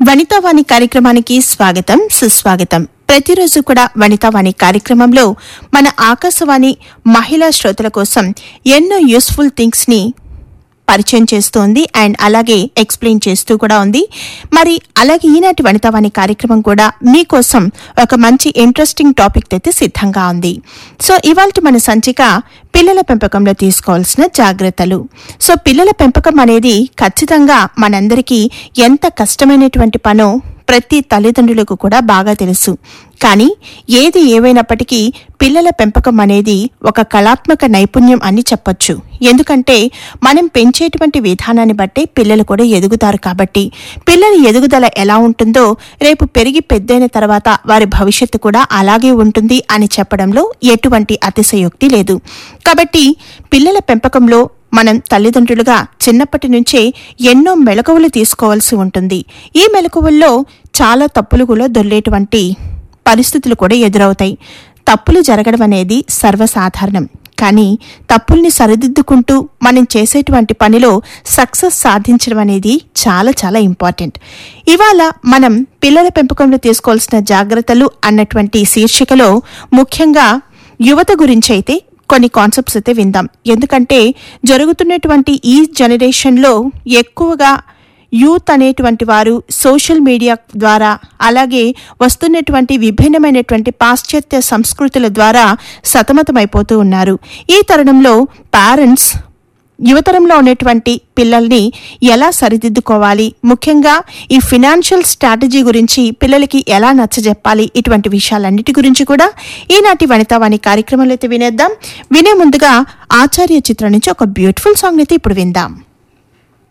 వనితావాణి కార్యక్రమానికి స్వాగతం సుస్వాగతం ప్రతిరోజు కూడా వనితావాణి కార్యక్రమంలో మన ఆకాశవాణి మహిళా శ్రోతల కోసం ఎన్నో యూస్ఫుల్ థింగ్స్ ని పరిచయం చేస్తోంది అండ్ అలాగే ఎక్స్ప్లెయిన్ చేస్తూ కూడా ఉంది మరి అలాగే ఈనాటి వనితావాణి కార్యక్రమం కూడా మీకోసం ఒక మంచి ఇంట్రెస్టింగ్ టాపిక్ అయితే సిద్ధంగా ఉంది సో ఇవాళ మన సంచిక పిల్లల పెంపకంలో తీసుకోవాల్సిన జాగ్రత్తలు సో పిల్లల పెంపకం అనేది ఖచ్చితంగా మనందరికీ ఎంత కష్టమైనటువంటి పనో ప్రతి తల్లిదండ్రులకు కూడా బాగా తెలుసు కానీ ఏది ఏవైనప్పటికీ పిల్లల పెంపకం అనేది ఒక కళాత్మక నైపుణ్యం అని చెప్పొచ్చు ఎందుకంటే మనం పెంచేటువంటి విధానాన్ని బట్టే పిల్లలు కూడా ఎదుగుతారు కాబట్టి పిల్లల ఎదుగుదల ఎలా ఉంటుందో రేపు పెరిగి పెద్దయిన తర్వాత వారి భవిష్యత్తు కూడా అలాగే ఉంటుంది అని చెప్పడంలో ఎటువంటి అతిశయోక్తి లేదు కాబట్టి పిల్లల పెంపకంలో మనం తల్లిదండ్రులుగా చిన్నప్పటి నుంచే ఎన్నో మెలకువలు తీసుకోవాల్సి ఉంటుంది ఈ మెలకువల్లో చాలా తప్పులు కూడా దొర్లేటువంటి పరిస్థితులు కూడా ఎదురవుతాయి తప్పులు జరగడం అనేది సర్వసాధారణం కానీ తప్పుల్ని సరిదిద్దుకుంటూ మనం చేసేటువంటి పనిలో సక్సెస్ సాధించడం అనేది చాలా చాలా ఇంపార్టెంట్ ఇవాళ మనం పిల్లల పెంపకంలో తీసుకోవాల్సిన జాగ్రత్తలు అన్నటువంటి శీర్షికలో ముఖ్యంగా యువత గురించి అయితే కొన్ని కాన్సెప్ట్స్ అయితే విందాం ఎందుకంటే జరుగుతున్నటువంటి ఈ జనరేషన్లో ఎక్కువగా యూత్ అనేటువంటి వారు సోషల్ మీడియా ద్వారా అలాగే వస్తున్నటువంటి విభిన్నమైనటువంటి పాశ్చాత్య సంస్కృతుల ద్వారా సతమతమైపోతూ ఉన్నారు ఈ తరుణంలో పేరెంట్స్ యువతరంలో ఉన్నటువంటి పిల్లల్ని ఎలా సరిదిద్దుకోవాలి ముఖ్యంగా ఈ ఫినాన్షియల్ స్ట్రాటజీ గురించి పిల్లలకి ఎలా నచ్చజెప్పాలి ఇటువంటి విషయాలన్నిటి గురించి కూడా ఈనాటి వనితావాణి కార్యక్రమంలో అయితే వినేద్దాం వినే ముందుగా ఆచార్య చిత్రం నుంచి ఒక బ్యూటిఫుల్ సాంగ్ అయితే ఇప్పుడు విందాం